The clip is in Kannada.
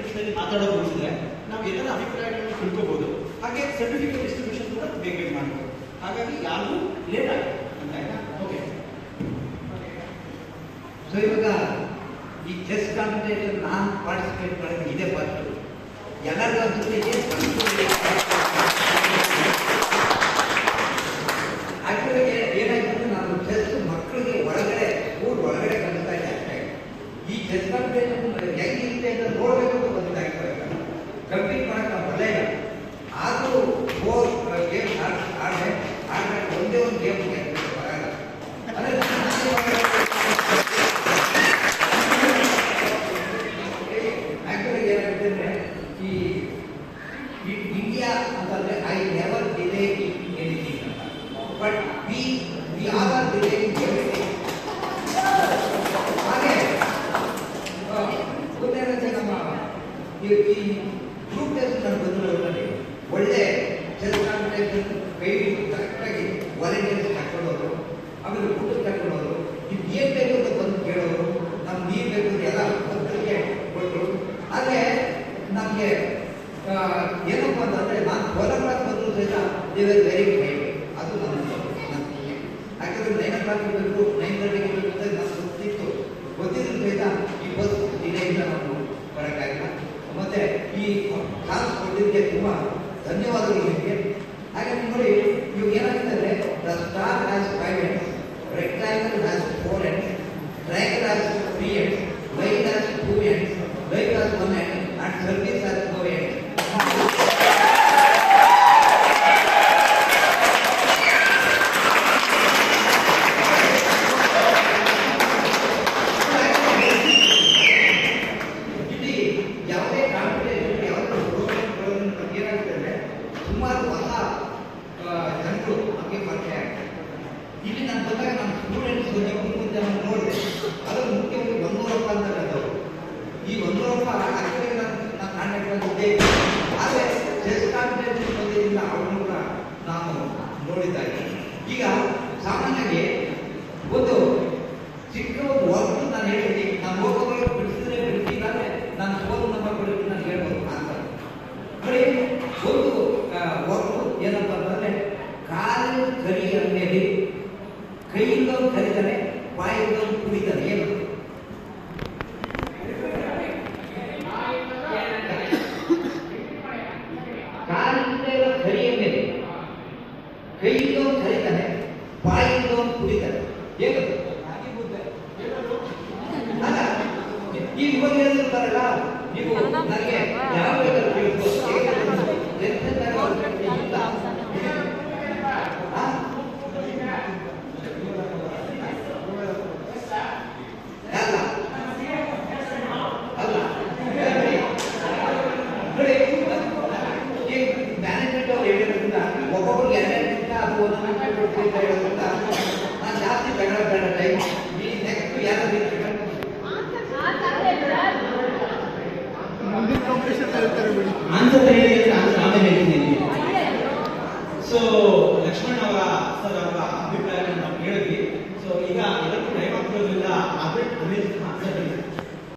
ಮೀಟಿಂಗ್ಸ್ನಲ್ಲಿ ಮಾತಾಡೋದು ಉಳಿಸಿದ್ರೆ ನಾವು ಎಲ್ಲರ ಅಭಿಪ್ರಾಯಗಳನ್ನು ತಿಳ್ಕೊಬೋದು ಹಾಗೆ ಸರ್ಟಿಫಿಕೇಟ್ ಡಿಸ್ಟ್ರಿಬ್ಯೂಷನ್ ಕೂಡ ಬೇಗ ಬೇಗ ಮಾಡ್ಬೋದು ಹಾಗಾಗಿ ಯಾರಿಗೂ ಲೇಟ್ ಆಗುತ್ತೆ ಅಂತ ಆಯ್ತಾ ಓಕೆ ಸೊ ಇವಾಗ ಈ ಚೆಸ್ ಕಾಂಪಿಟೇಷನ್ ನಾನು ಪಾರ್ಟಿಸಿಪೇಟ್ ಮಾಡೋದು ಇದೇ ಫಸ್ಟ್ ಎಲ್ಲರಿಗೂ ಅನ್ಸುತ್ತೆ ಆಕ್ಚುಲಿ ಏನಾಯ್ತು ಅಂದ್ರೆ ನಾನು ಚೆಸ್ ಮಕ್ಕಳಿಗೆ ಒಳಗಡೆ ಸ್ಕೂಲ್ ಒಳಗಡೆ ಕಲಿಸ್ತಾ ಇದ್ದೆ ಅಷ್ಟೇ ಈ ಚೆಸ್ ಕಾಂಪಿಟೇಷನ್ ಹೆಂಗಿರುತ್ತೆ ಅಂತ ನೋಡಬೇಕು ಅಂತ ಗೊತ್ತಾಗ್ತಾ ಇಲ್ಲ ಕಂಪ್ಲೀಟ್ ಮಾಡಕ್ಕೆ ನಾವು ಬರಲೇ ಇಲ್ಲ ಆದರೂ ಫೋರ್ ಗೇಮ್ ಆಡಿದೆ ಆಡಿದ್ರೆ ಒಂದೇ ಒಂದು ಗೇಮ್ ಬರಲ್ಲ ಅಂದ್ರೆ ಆಕ್ಚುಲಿ ಏನಾಗುತ್ತೆ ಅಂದ್ರೆ ಈ ಈ- ಇಂಡಿಯಾ ಅಂತಂದ್ರೆ I never delay in anything ಅಂತ but we we are are delay in everything ಹಾಗೆ ಆ, ಗೊತ್ತೇನಂದ್ರೆ ನಮ್ಮ ಈ ಈ ಗ್ರೂಪ್ ಟೆಸ್ಟ್ ನಾನು ಬಂದಿರೋದ್ರಲ್ಲಿ ಒಳ್ಳೆ ಚೆಸ್ ಕಾಂಪಿಟೇಷನ್ ಕೈ ಕರೆಕ್ಟಾಗಿ ವಾಲಂಟಿಯರ್ಸ್ ಕರ್ಕೊಂಡೋರು ಆಮೇಲೆ ಊಟ ಕರ್ಕೊಂಡೋರು ಇದು ಏನ್ ಬೇಕು ಅಂತ ಬಂದು ಕೇಳೋರು ನಮ್ಗೆ ನೀರು ಬೇಕು ಅಂತ ಎಲ್ಲ ಭಕ್ತರಿಗೆ ಕೊಟ್ಟರು ಆದರೆ ನಮಗೆ ಏನಪ್ಪ ಅಂತಂದ್ರೆ ನಾನು ಕೋಲಾರ ಬಂದರೂ ಸಹಿತ ದೇವರ್ ವೆರಿ ಕೈಂಡ್ ಅದು ನನ್ನ ನನ್ನ ಖುಷಿ ಯಾಕಂದ್ರೆ ನೈನ್ ಓ ಕ್ಲಾಕ್ ಬೇಕು ನೈನ್ ತರ್ಟಿಗೆ ಬೇಕು ಅಂತ ನಾನು ಗೊತ್ತಿತ್ತು ಗೊತ್ತಿದ್ರು ಸಹಿತ ಈ ಬಸ್ ಡಿಲೇಯಿಂದ ನಾವು ಬರೋಕ್ಕಾಗಿಲ್ಲ ಮತ್ತೆ ಈ ಕ್ಲಾಸ್ ಕೊಟ್ಟಿದ್ದಕ್ಕೆ ತುಂಬಾ ಧನ್ಯವಾದಗಳು ನಿಮಗೆ ಹಾಗೆ ನೋಡಿ ಇವಾಗ ಏನಾಗುತ್ತೆ ಅಂದ್ರೆ the star has five ends rectangle has four ends triangle has three ends line has two ends line has one end and service has four ends ಇಲ್ಲಿ ಯಾವುದೇ ಕಾಂಪಿಟೇಷನ್ ಯಾವುದೇ ಪ್ರೋಗ್ರಾಮ್ಗಳನ್ನು ಏನಾಗುತ್ತೆ ಅಂದ್ರೆ ಸುಮಾರು ಹೊಸ ಆ, ಜನರು ನಮಗೆ ಪರಿಚಯ ಆಗ್ತಾರೆ ಇಲ್ಲಿ ನಾನು ಬಂದಾಗ ನಮ್ಮ ಸ್ಟೂಡೆಂಟ್ಸ್ ಇಬ್ಬರು ಜನ ನೋಡಿದೆ ಅದರಲ್ಲಿ ಮುಖ್ಯವಾಗಿ ಒಂದೂರಪ್ಪ ಅಂತ ಇರೋದು ಈ ಒಂದೂರಪ್ಪ ಆಕ್ಚುಲಿ ನಾನು ನಾನು ಕಾಂಟ್ಯಾಕ್ಟ್ ಇದ್ದೇ ಆದರೆ ಚೆಸ್ ಕಾಂಪಿಟೇಷನ್ ಬಂದಿದ್ದರಿಂದ ಅವನು ಕೂಡ ನಾನು ನೋಡಿದ್ದಾನೆ ಈಗ ಸಾಮಾನ್ಯವಾಗಿ ಒಂದು ಚಿಕ್ಕ ಒಂದು ವರ್ಕ್ ನಾನು ಹೇಳ್ತೀನಿ ನಾನು ಹೋಗೋವಾಗ ಬಿಡಿಸಿದ್ರೆ ಬಿಡಿಸಿಲ್ಲ ಅಂದ್ರೆ ನಾನು ಫೋನ್ ನಂಬರ್ ಕೊಡಿದ್ರೆ ನಾನು ಹೇಳ್ಬೋದು ಅಂತ ನೋಡಿ ಒಂದು ವರ್ಕ್ ಏನಪ್ಪ ಅಂತಂದ್ರೆ ಕಾಲು ಕರಿ ಅಂಗಡಿಯಲ್ಲಿ ಕೈಯಿಂದ ಕರೀತಾನೆ ಬಾಯಿಂದ ಕುಡಿತಾನೆ ಏನು ಕಾಲಿಂದ ಕರಿಯ ಮೇಲೆ ಕೈಯಿಂದ ಕರೀತಾನೆ ಬಾಯಿಂದ ಕುಡಿತಾನೆ ಏನು ಅಲ್ಲ ಈಗ ಇವಾಗ ಹೇಳ್ತಿರ್ತಾರಲ್ಲ ನೀವು ನನಗೆ ಯಾವ ಬೇಕಾದ್ರೂ ತಿಳಿಸ್ಬೋದು. ಹೇಗೆ ತಿಳಿಸ್ಬೋದು? ಎಂತೆಂಥ ಇಲ್ಲ. ಆ? ಅಲ್ಲ. ಅಲ್ಲ. ನೋಡಿ, ಈ ಮ್ಯಾನೇಜ್ಮೆಂಟ್ ಅವ್ರು ಹೇಳಿರೋದ್ರಿಂದ ಒಬ್ಬೊಬ್ರಿಗೆ ಎರಡೆರಡು ನಿಮಿಷ ಅದು ಒಂದು ನಿಮಿಷ ಕೊಡ್ತೀವಿ ಅಂತ ಹೇಳೋದ್ರಿಂದ ನಾನು ಜಾಸ್ತಿ ಬೇಡ ಬೇಡ ಟೈಮ್ ಈ ನೆಕ್ಸ್ಟ್ ಯಾರು ಆನ್ಸರ್ ಹೇಳಿ